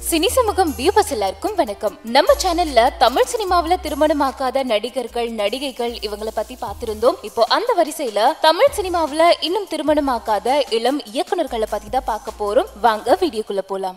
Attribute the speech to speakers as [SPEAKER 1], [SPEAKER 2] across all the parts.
[SPEAKER 1] cine சமூகம் viewers எல்லாருக்கும் வணக்கம் நம்ம சேனல்ல தமிழ் சினிமாவுல திருமணமாக்காத நடிகர்கள் நடிகைகள் இவங்கள பத்தி பார்த்திருந்தோம் இப்போ அந்த வரிசையில தமிழ் சினிமாவுல இன்னும் திருமணமாக்காத இளம் இயக்குனர்களை பத்தி தான் பார்க்க போறோம் வாங்க வீடியோக்குள்ள போலாம்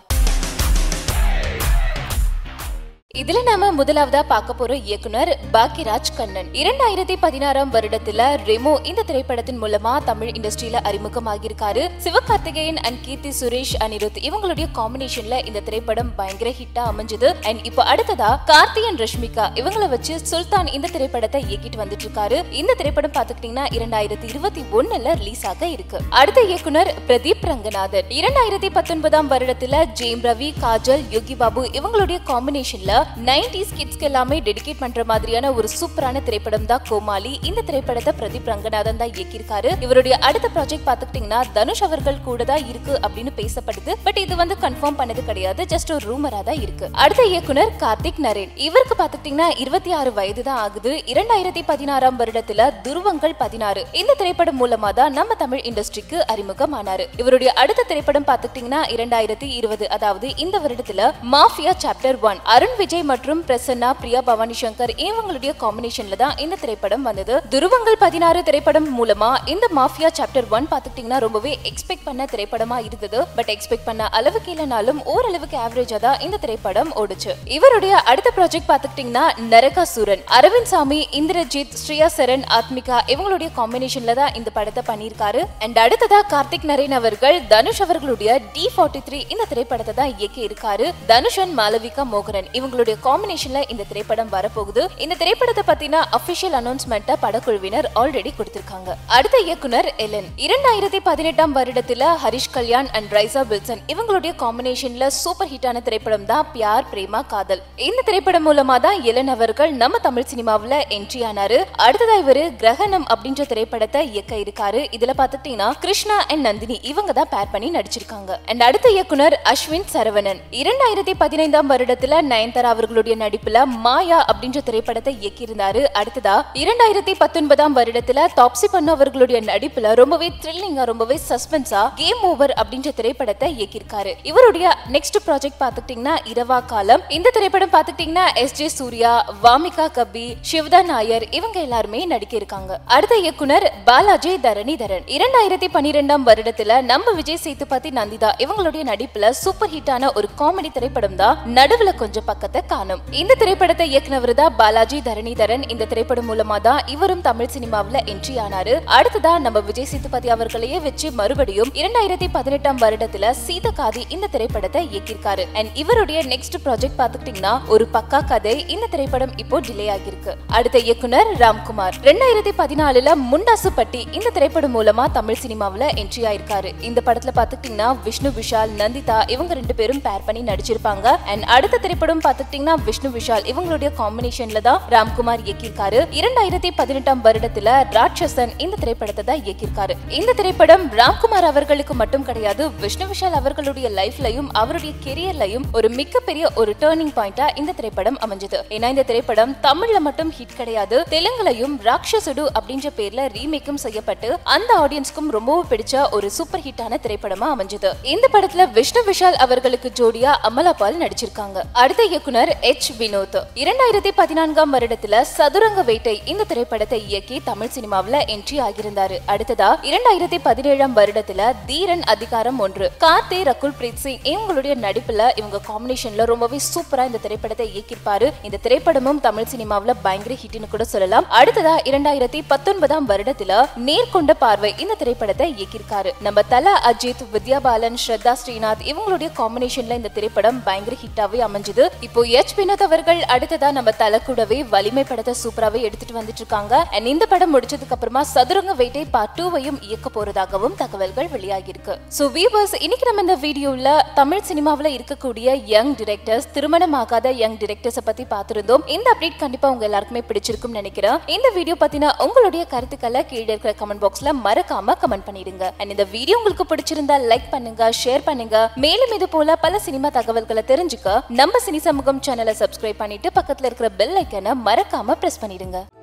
[SPEAKER 1] இதுல நாம முதலாவதா பார்க்க போற இயக்குனர் பாக்கியராஜ் கண்ணன் இரண்டாயிரத்தி பதினாறாம் வருடத்துல ரெமோ இந்த திரைப்படத்தின் மூலமா தமிழ் இண்டஸ்ட்ரியில அறிமுகமாகியிருக்காரு சிவகார்த்திகேயன் அண்ட் கீர்த்தி சுரேஷ் அனிருத் இவங்களுடைய காம்பினேஷன்ல இந்த திரைப்படம் பயங்கர ஹிட்டா அமைஞ்சது அண்ட் இப்போ அடுத்ததா கார்த்தியன் ரஷ்மிகா இவங்கள வச்சு சுல்தான் இந்த திரைப்படத்தை இயக்கிட்டு வந்துட்டு இருக்காரு இந்த திரைப்படம் பாத்துக்கிட்டீங்கன்னா இரண்டாயிரத்தி இருபத்தி ஒண்ணுல ரிலீஸ் ஆக இருக்கு அடுத்த இயக்குனர் பிரதீப் ரங்கநாதன் இரண்டாயிரத்தி பத்தொன்பதாம் வருடத்துல ஜெயம் ரவி காஜல் யோகி பாபு இவங்களுடைய காம்பினேஷன்ல நைன்டிஸ் கிட்ஸ்க்கு எல்லாமே டெடிகேட் பண்ற மாதிரியான ஒரு சூப்பரான திரைப்படம் தான் கோமாளி இந்த திரைப்படத்தை பிரதீப் ரங்கநாதன் தான் இயக்கியிருக்காரு இவருடைய அடுத்த ப்ராஜெக்ட் பாத்துக்கிட்டீங்கன்னா தனுஷ் அவர்கள் கூட தான் இருக்கு அப்படின்னு பேசப்படுது பட் இது வந்து கன்ஃபார்ம் பண்ணது கிடையாது ஜஸ்ட் ஒரு ரூமரா தான் இருக்கு அடுத்த இயக்குனர் கார்த்திக் நரேன் இவருக்கு பாத்துக்கிட்டீங்கன்னா இருபத்தி ஆறு வயது தான் ஆகுது இரண்டாயிரத்தி பதினாறாம் வருடத்துல துருவங்கள் பதினாறு இந்த திரைப்படம் மூலமா தான் நம்ம தமிழ் இண்டஸ்ட்ரிக்கு அறிமுகமானாரு இவருடைய அடுத்த திரைப்படம் பாத்துக்கிட்டீங்கன்னா இரண்டாயிரத்தி இருபது அதாவது இந்த வருடத்துல mafia chapter one Arun Vijay மற்றும் பிரசன்னா பிரியா பவானி சங்கர் இவங்களுடைய காம்பினேஷன்ல தான் இந்த திரைப்படம் வந்தது துருவங்கள் பதினாறு திரைப்படம் மூலமா இந்த மாஃபியா சாப்டர் ஒன் பாத்துக்கிட்டீங்கன்னா ரொம்பவே எக்ஸ்பெக்ட் பண்ண திரைப்படமா இருந்தது பட் எக்ஸ்பெக்ட் பண்ண அளவுக்கு இல்லைனாலும் ஓரளவுக்கு ஆவரேஜா தான் இந்த திரைப்படம் ஓடுச்சு இவருடைய அடுத்த ப்ராஜெக்ட் பாத்துக்கிட்டீங்கன்னா நரகாசூரன் அரவிந்த் சாமி இந்திரஜித் ஸ்ரீயா சரண் ஆத்மிகா இவங்களுடைய காம்பினேஷன்ல தான் இந்த படத்தை பண்ணியிருக்காரு அண்ட் அடுத்ததா கார்த்திக் நரேன் அவர்கள் தனுஷ் அவர்களுடைய டி ஃபார்ட்டி த்ரீ இந்த திரைப்படத்தை தான் இயக்கி இருக்காரு தனுஷன் மாலவிகா மோகனன் இவங்களுடைய காம்பினேஷன்ல இந்த திரைப்படம் வரப்போகுது இந்த திரைப்படத்தை பத்தின அபிஷியல் அனௌன்ஸ்மெண்ட்டை படக்குழுவினர் ஆல்ரெடி கொடுத்திருக்காங்க அடுத்த இயக்குனர் எலன் இரண்டாயிரத்தி பதினெட்டாம் வருடத்துல ஹரிஷ் கல்யாண் அண்ட் ரைசா வில்சன் இவங்களுடைய காம்பினேஷன்ல சூப்பர் ஹிட்டான திரைப்படம் தான் பியார் பிரேமா காதல் இந்த திரைப்படம் மூலமா தான் எலன் அவர்கள் நம்ம தமிழ் சினிமாவுல என்ட்ரி ஆனாரு அடுத்ததா இவரு கிரகணம் அப்படின்ற திரைப்படத்தை இயக்க இருக்காரு இதுல பாத்துட்டீங்கன்னா கிருஷ்ணா அண்ட் நந்தினி இவங்க தான் பேர் பண்ணி நடிச்சிருக்காங்க அண்ட் அடுத்த இயக்குனர் அஸ்வின் சரவணன் இரண்டாயிரத்தி பதினைந்தாம் வருடத்துல நயன்தாரா அவர்களுடைய நடிப்புல மாயா அப்படின்ற திரைப்படத்தை இயக்கியிருந்தாரு அடுத்ததா இரண்டாயிரத்தி பத்தொன்பதாம் வருடத்துல தாப்சி பண்ணு அவர்களுடைய நடிப்புல ரொம்பவே த்ரில்லிங்கா ரொம்பவே சஸ்பென்ஸா கேம் ஓவர் அப்படின்ற திரைப்படத்தை இயக்கியிருக்காரு இவருடைய நெக்ஸ்ட் ப்ராஜெக்ட் பாத்துக்கிட்டீங்கன்னா இரவா காலம் இந்த திரைப்படம் பாத்துக்கிட்டீங்கன்னா எஸ் ஜே சூர்யா வாமிகா கபி சிவதா நாயர் இவங்க எல்லாருமே நடிக்க இருக்காங்க அடுத்த இயக்குனர் பாலாஜி தரணிதரன் இரண்டாயிரத்தி பன்னிரெண்டாம் வருடத்துல நம்ம விஜய் சேதுபதி நந்திதா இவங்களுடைய நடிப்புல சூப்பர் ஹிட்டான ஒரு காமெடி திரைப்படம் தான் நடுவுல கொஞ்சம் பக்கத்தை காணும் இந்த திரைப்படத்தை இயக்குனவர் தான் பாலாஜி தரணிதரன் இந்த திரைப்படம் மூலமா தான் இவரும் தமிழ் சினிமாவுல என்ட்ரி ஆனாரு அடுத்ததா நம்ம விஜய் சேதுபதி அவர்களையே வச்சு மறுபடியும் இரண்டாயிரத்தி பதினெட்டாம் வருடத்துல சீதகாதி இந்த திரைப்படத்தை இயக்கியிருக்காரு அண்ட் இவருடைய நெக்ஸ்ட் ப்ராஜெக்ட் பாத்துக்கிட்டீங்கன்னா ஒரு பக்கா கதை இந்த திரைப்படம் இப்போ டிலே ஆகியிருக்கு அடுத்த இயக்குனர் ராம்குமார் ரெண்டாயிரத்தி பதினாலுல முண்டாசு பட்டி இந்த திரைப்படம் மூலமா தமிழ் சினிமாவுல என்ட்ரி ஆயிருக்காரு இந்த படத்துல பாத்துக்கிட்டீங்கன்னா விஷ்ணு விஷால் நந்திதா இவங்க ரெண்டு பேரும் பேர் பண்ணி நடிச்சிருப்பாங்க அண்ட் அடுத்த திரைப்படம் பாத்துக்கிட்டீங்கன்னா விஷ்ணு விஷால் இவங்களுடைய காம்பினேஷன்ல தான் ராம்குமார் இயக்கியிருக்காரு இரண்டாயிரத்தி பதினெட்டாம் வருடத்துல ராட்சசன் இந்த திரைப்படத்தை தான் இயக்கியிருக்காரு இந்த திரைப்படம் ராம்குமார் அவர்களுக்கு மட்டும் கிடையாது விஷ்ணு விஷால் அவர்களுடைய லைஃப்லயும் அவருடைய கெரியர்லயும் ஒரு மிகப்பெரிய ஒரு டேர்னிங் பாயிண்டா இந்த திரைப்படம் அமைஞ்சது ஏன்னா இந்த திரைப்படம் தமிழ்ல மட்டும் ஹிட் கிடையாது தெலுங்குலையும் ராட்சசுடு அப்படின்ற பேர்ல ரீமேக்கும் செய்யப்பட்டு அந்த ஆடியன்ஸ்க்கும் ரொம்பவும் பிடிச்ச ஒரு சூப்பர் ஹிட்டான திரைப்படமா அமைஞ்சது இந்த படத்துல விஷ்ணு விஷால் அவர்களுக்கு ஜோடியா அமலா பால் நடிச்சிருக்காங்க அடுத்த இயக்குனர் எச் வினோத் இரண்டாயிரத்தி பதினான்காம் வருடத்துல சதுரங்க வேட்டை இந்த திரைப்படத்தை இயக்கி தமிழ் சினிமாவுல என்ட்ரி ஆகியிருந்தாரு அடுத்ததா இரண்டாயிரத்தி பதினேழாம் வருடத்துல தீரன் அதிகாரம் ஒன்று கார்த்தி ரகுல் பிரீத் சிங் இவங்களுடைய நடிப்புல இவங்க காம்பினேஷன்ல ரொம்பவே சூப்பரா இந்த திரைப்படத்தை இயக்கியிருப்பாரு இந்த திரைப்படமும் தமிழ் சினிமாவுல பயங்கர ஹிட்னு கூட சொல்லலாம் அடுத்ததா இரண்டாயிரத்தி பத்தொன்பதாம் வருடத்துல நேர்கொண்ட பார்வை இந்த திரைப்படத்தை இயக்கியிருக்காரு நம்ம தல அஜித் வித்யா பாலன் ஸ்ரத்தா ஸ்ரீநாத் இவங்களுடைய காம்பினேஷன்ல இந்த திரைப்படம் பயங்கர ஹிட்டாவே அமைஞ்சது இப்போ எச் வினோத் அவர்கள் அடுத்ததா நம்ம தல கூடவே வலிமை படத்தை சூப்பராவே எடுத்துட்டு வந்துட்டு இருக்காங்க அண்ட் இந்த படம் முடிச்சதுக்கு அப்புறமா சதுரங்க வேட்டை பார்ட் டூவையும் இயக்க போறதாகவும் தகவல்கள் வெளியாகி இருக்கு சோ வீவர்ஸ் இன்னைக்கு நம்ம இந்த வீடியோல தமிழ் சினிமாவுல இருக்கக்கூடிய யங் டிரெக்டர்ஸ் திருமணமாகாத யங் டிரெக்டர்ஸ பத்தி பார்த்திருந்தோம் இந்த அப்டேட் கண்டிப்பா உங்க எல்லாருக்குமே பிடிச்சிருக்கும் நினைக்கிறேன் இந்த வீடியோ பத்தின உங்களுடைய கருத்துக்களை கீழே இருக்கிற கமெண்ட் பாக்ஸ்ல மறக்காம கமெண்ட் பண்ணிடுங்க அண்ட் இந்த வீடியோ உங்களுக்கு பிடிச்சிருந்தா லைக் பண்ணுங்க ஷேர் பண்ணுங்க மேலும் இது போல பல சினிமா தகவல்களை தெரிஞ்சுக்க நம்ம சினி சமூகம் சேனலை சப்ஸ்கிரைப் பண்ணிட்டு பக்கத்துல இருக்கிற பெல் ஐக்கனை மறக்காம பிரஸ் பண்ணிடுங்க